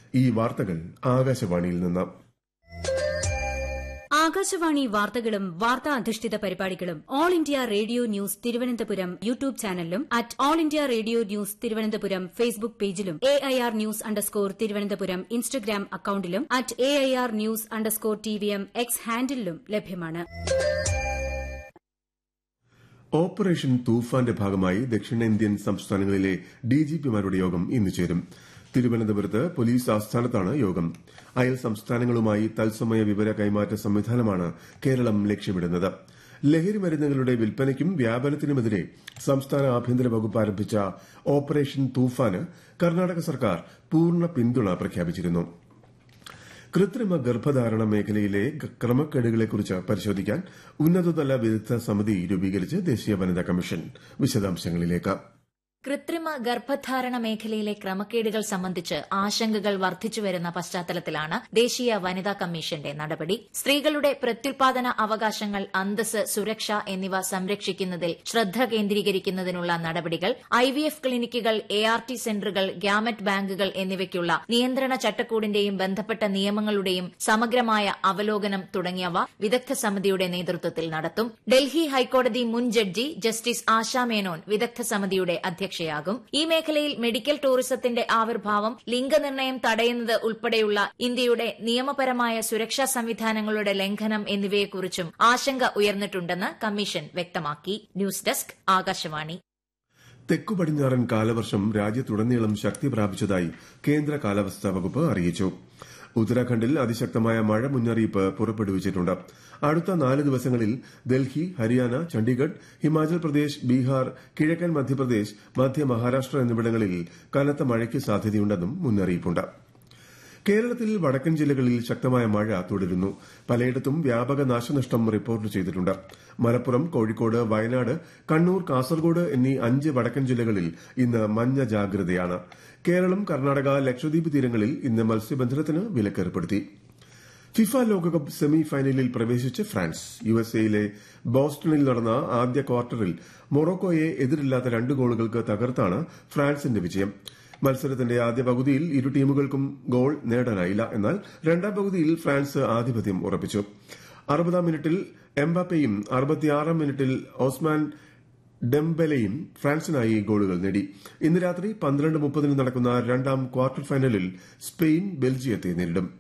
ഈ വാർത്തകൾ ആകാശവാണിയിൽ നിന്ന് ആകാശവാണി വാർത്തകളും വാർത്താ അധിഷ്ഠിത പരിപാടികളും all India radio news Thiruvananthapuram YouTube ചാനലിലും at all India radio news Thiruvananthapuram Facebook പേജിലും A I R news underscore Thiruvananthapuram Instagram അക്കൌണ്ടിലും at A I R news underscore T V M X ഹാൻഡിലും ലഭ്യമാണ് ഓപ്പറേഷൻ തൂഫാന്റെ ഭാഗമായി ദക്ഷിണേന്ത്യൻ സംസ്ഥാനങ്ങളിലെ ഡിജിപിമാരുടെ യോഗം ഇന്ന് ചേരും തിരുവനന്തപുരത്ത് പോലീസ് ആസ്ഥാനത്താണ് യോഗം അയൽ സംസ്ഥാനങ്ങളുമായി തത്സമയ വിവര കൈമാറ്റ സംവിധാനമാണ് കേരളം ലക്ഷ്യമിടുന്നത് ലഹരി മരുന്നുകളുടെ വിൽപ്പനയ്ക്കും വ്യാപനത്തിനുമെതിരെ സംസ്ഥാന ആഭ്യന്തര വകുപ്പ് ആരംഭിച്ച ഓപ്പറേഷൻ തൂഫാന് കർണാടക സർക്കാർ പൂർണ്ണ പിന്തുണ പ്രഖ്യാപിച്ചിരുന്നു കൃത്രിമ ഗർഭധാരണ മേഖലയിലെ ക്രമക്കേടുകളെക്കുറിച്ച് പരിശോധിക്കാൻ ഉന്നതതല വിദഗ്ധ സമിതി രൂപീകരിച്ച് ദേശീയ വനിതാ കമ്മീഷൻ വിശദാംശങ്ങളിലേക്ക് കൃത്രിമ ഗർഭധാരണ മേഖലയിലെ ക്രമക്കേടുകൾ സംബന്ധിച്ച് ആശങ്കകൾ വർദ്ധിച്ചുവരുന്ന പശ്ചാത്തലത്തിലാണ് ദേശീയ വനിതാ കമ്മീഷന്റെ നടപടി സ്ത്രീകളുടെ പ്രത്യുൽപാദന അവകാശങ്ങൾ അന്തസ് സുരക്ഷ എന്നിവ സംരക്ഷിക്കുന്നതിൽ ശ്രദ്ധ കേന്ദ്രീകരിക്കുന്നതിനുള്ള നടപടികൾ ഐവിഎഫ് ക്ലിനിക്കുകൾ എ ആർ ടി സെന്ററുകൾ ഗ്യാമറ്റ് ബാങ്കുകൾ എന്നിവയ്ക്കുള്ള നിയന്ത്രണ ചട്ടക്കൂടിന്റെയും ബന്ധപ്പെട്ട നിയമങ്ങളുടെയും സമഗ്രമായ അവലോകനം തുടങ്ങിയവ വിദഗ്ധ സമിതിയുടെ നേതൃത്വത്തിൽ നടത്തും ഡൽഹി ഹൈക്കോടതി മുൻ ജഡ്ജി ജസ്റ്റിസ് ആശാ മേനോൻ വിദഗ്ധ സമിതിയുടെ അധ്യക്ഷയാകും ഈ മേഖലയിൽ മെഡിക്കൽ ടൂറിസത്തിന്റെ ആവിർഭാവം ലിംഗനിർണ്ണയം തടയുന്നത് ഉൾപ്പെടെയുള്ള ഇന്ത്യയുടെ നിയമപരമായ സുരക്ഷാ സംവിധാനങ്ങളുടെ ലംഘനം എന്നിവയെക്കുറിച്ചും ആശങ്ക ഉയർന്നിട്ടുണ്ടെന്ന് കമ്മീഷൻ വ്യക്തമാക്കി ന്യൂസ് ഡെസ്ക് ആകാശവാണി തെക്കു പടിഞ്ഞാറൻ കാലവർഷം രാജ്യത്തുടനീളം ശക്തി പ്രാപിച്ചതായി കേന്ദ്ര കാലാവസ്ഥാ വകുപ്പ് അറിയിച്ചു ഉത്തരാഖണ്ഡിൽ അതിശക്തമായ മഴ മുന്നറിയിപ്പ് പുറപ്പെടുവിച്ചിട്ടുണ്ട് അടുത്ത നാല് ദിവസങ്ങളിൽ ഡൽഹി ഹരിയാന ചണ്ഡീഗഡ് ഹിമാചൽ പ്രദേശ് ബീഹാർ കിഴക്കൻ മധ്യപ്രദേശ് മധ്യ മഹാരാഷ്ട്ര എന്നിവിടങ്ങളിൽ കനത്ത മഴയ്ക്ക് സാധ്യതയുണ്ടെന്നും മുന്നറിയിപ്പുണ്ട് കേരളത്തിൽ വടക്കൻ ജില്ലകളിൽ ശക്തമായ മഴ തുടരുന്നു പലയിടത്തും വ്യാപക നാശനഷ്ടം റിപ്പോർട്ട് ചെയ്തിട്ടുണ്ട് മലപ്പുറം കോഴിക്കോട് വയനാട് കണ്ണൂർ കാസർഗോഡ് എന്നീ അഞ്ച് വടക്കൻ ജില്ലകളിൽ ഇന്ന് മഞ്ഞ ജാഗ്രതയാണ് കേരളം കർണാടക ലക്ഷദ്വീപ് തീരങ്ങളിൽ ഇന്ന് മത്സ്യബന്ധനത്തിന് വിലക്കേർപ്പെടുത്തി ഫിഫ ലോകകപ്പ് സെമി ഫൈനലിൽ പ്രവേശിച്ച് ഫ്രാൻസ് യുഎസ്എയിലെ ബോസ്റ്റണിൽ നടന്ന ആദ്യ ക്വാർട്ടറിൽ മൊറോക്കോയെ എതിരില്ലാത്ത രണ്ട് ഗോളുകൾക്ക് തകർത്താണ് ഫ്രാൻസിന്റെ വിജയം മത്സരത്തിന്റെ ആദ്യ പകുതിയിൽ ഇരു ടീമുകൾക്കും ഗോൾ നേടാനായില്ല എന്നാൽ രണ്ടാം പകുതിയിൽ ഫ്രാൻസ് ആധിപത്യം ഉറപ്പിച്ചു അറുപതാം മിനിറ്റിൽ എംബാപ്പയും അറുപത്തിയാറാം മിനിറ്റിൽ ഓസ്മാൻ ഡെംബെലയും ഫ്രാൻസിനായി ഗോളുകൾ നേടി ഇന്ന് രാത്രി പന്ത്രണ്ട് മുപ്പതിന് നടക്കുന്ന രണ്ടാം ക്വാർട്ടർ ഫൈനലിൽ സ്പെയിൻ ബെൽജിയത്തെ നേരിടും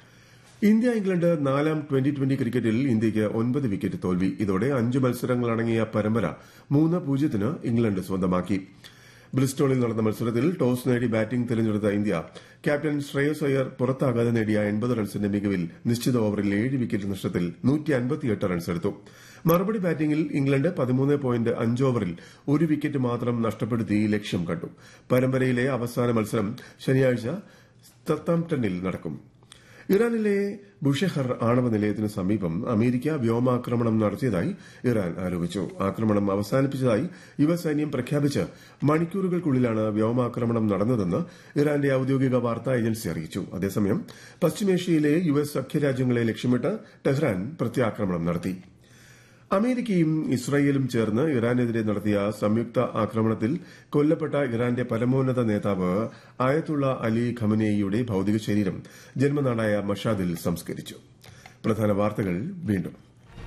ഇന്ത്യ ഇംഗ്ലണ്ട് നാലാം ട്വന്റി ട്വന്റി ക്രിക്കറ്റിൽ ഇന്ത്യയ്ക്ക് ഒൻപത് വിക്കറ്റ് തോൽവി ഇതോടെ അഞ്ച് മത്സരങ്ങളടങ്ങിയ പരമ്പര മൂന്ന് പൂജ്യത്തിന് ഇംഗ്ലണ്ട് സ്വന്തമാക്കി ബ്രിസ്റ്റോളിൽ നടന്ന മത്സരത്തിൽ ടോസ് നേടി ബാറ്റിംഗ് തിരഞ്ഞെടുത്ത ഇന്ത്യ ക്യാപ്റ്റൻ ശ്രേയസ് അയ്യർ പുറത്താകാതെ നേടിയ എൺപത് റൺസിന്റെ മികവിൽ നിശ്ചിത ഓവറിൽ ഏഴ് വിക്കറ്റ് നഷ്ടത്തിൽ റൺസ് എടുത്തു മറുപടി ബാറ്റിംഗിൽ ഇംഗ്ലണ്ട് പതിമൂന്ന് പോയിന്റ് അഞ്ച് ഓവറിൽ ഒരു വിക്കറ്റ് മാത്രം നഷ്ടപ്പെടുത്തി ലക്ഷ്യം കണ്ടു പരമ്പരയിലെ അവസാന മത്സരം ശനിയാഴ്ച സത്താംപ്ടണിൽ നടക്കും ഇറാനിലെ ബുഷെഹർ ആണവ നിലയത്തിനു സമീപം അമേരിക്ക വ്യോമാക്രമണം നടത്തിയതായി ഇറാൻ ആരോപിച്ചു ആക്രമണം അവസാനിപ്പിച്ചതായി യുവസൈന്യം പ്രഖ്യാപിച്ച് മണിക്കൂറുകൾക്കുള്ളിലാണ് വ്യോമാക്രമണം നടന്നതെന്ന് ഇറാന്റെ ഔദ്യോഗിക വാർത്താ ഏജൻസി അറിയിച്ചു അതേസമയം പശ്ചിമേഷ്യയിലെ യു എസ് സഖ്യരാജ്യങ്ങളെ ലക്ഷ്യമിട്ട് ടെഹ്റാൻ പ്രത്യാക്രമണം നടത്തി അമേരിക്കയും ഇസ്രായേലും ചേർന്ന് ഇറാനെതിരെ നടത്തിയ സംയുക്ത ആക്രമണത്തിൽ കൊല്ലപ്പെട്ട ഇറാന്റെ പരമോന്നത നേതാവ് ആയത്തുള്ള അലി ഖമനേയിയുടെ ഭൌതിക ശരീരം ജന്മനാടായ മഷാദിൽ സംസ്കരിച്ചു പ്രധാന വാർത്തകൾ വീണ്ടും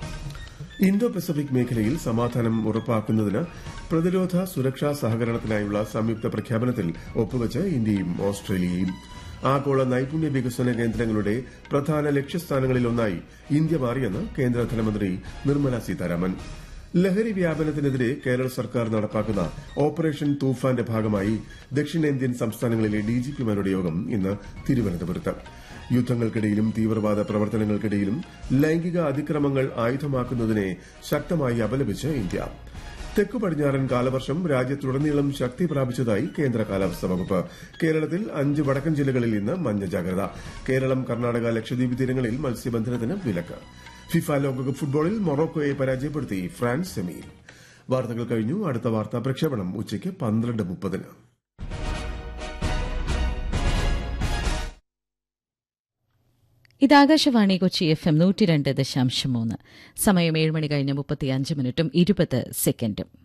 ഇന്തോ പസഫിക് മേഖലയിൽ സമാധാനം ഉറപ്പാക്കുന്നതിന് പ്രതിരോധ സുരക്ഷാ സഹകരണത്തിനായുള്ള സംയുക്ത പ്രഖ്യാപനത്തിൽ ഒപ്പുവച്ച് ഇന്ത്യയും ഓസ്ട്രേലിയയും ആഗോള നൈപുണ്യ വികസന കേന്ദ്രങ്ങളുടെ പ്രധാന ലക്ഷ്യസ്ഥാനങ്ങളിലൊന്നായി ഇന്ത്യ മാറിയെന്ന് കേന്ദ്ര ധനമന്ത്രി നിർമ്മല സീതാരാമൻ ലഹരി വ്യാപനത്തിനെതിരെ കേരള സർക്കാർ നടപ്പാക്കുന്ന ഓപ്പറേഷൻ തൂഫാന്റെ ഭാഗമായി ദക്ഷിണേന്ത്യൻ സംസ്ഥാനങ്ങളിലെ ഡിജിപിമാരുടെ യോഗം ഇന്ന് തിരുവനന്തപുരത്ത് യുദ്ധങ്ങൾക്കിടയിലും തീവ്രവാദ പ്രവർത്തനങ്ങൾക്കിടയിലും ലൈംഗിക അതിക്രമങ്ങൾ ആയുധമാക്കുന്നതിനെ ശക്തമായി അപലപിച്ച് ഇന്ത്യ തെക്കു പടിഞ്ഞാറൻ കാലവർഷം രാജ്യത്തുടനീളം ശക്തി പ്രാപിച്ചതായി കേന്ദ്ര കാലാവസ്ഥാ വകുപ്പ് കേരളത്തിൽ അഞ്ച് വടക്കൻ ജില്ലകളിൽ ഇന്ന് മഞ്ഞ ജാഗ്രത കേരളം കർണാടക ലക്ഷദ്വീപ് തീരങ്ങളിൽ മത്സ്യബന്ധനത്തിന് വിലക്ക് ഫിഫ ലോകകപ്പ് ഫുട്ബോളിൽ മൊറോക്കോയെ പരാജയപ്പെടുത്തി ഫ്രാൻസ് സെമിയിൽ വാർത്തകൾ കഴിഞ്ഞു അടുത്ത വാർത്താ പ്രക്ഷേപണം ഉച്ചയ്ക്ക് പന്ത്രണ്ട് മുപ്പതിന് ഇത് ആകാശവാണി കൊച്ചി എഫ് എം നൂറ്റി രണ്ട് ദശാംശം മൂന്ന് സമയം ഏഴ് മണി കഴിഞ്ഞ് മുപ്പത്തിയഞ്ച് മിനിറ്റും ഇരുപത് സെക്കൻഡും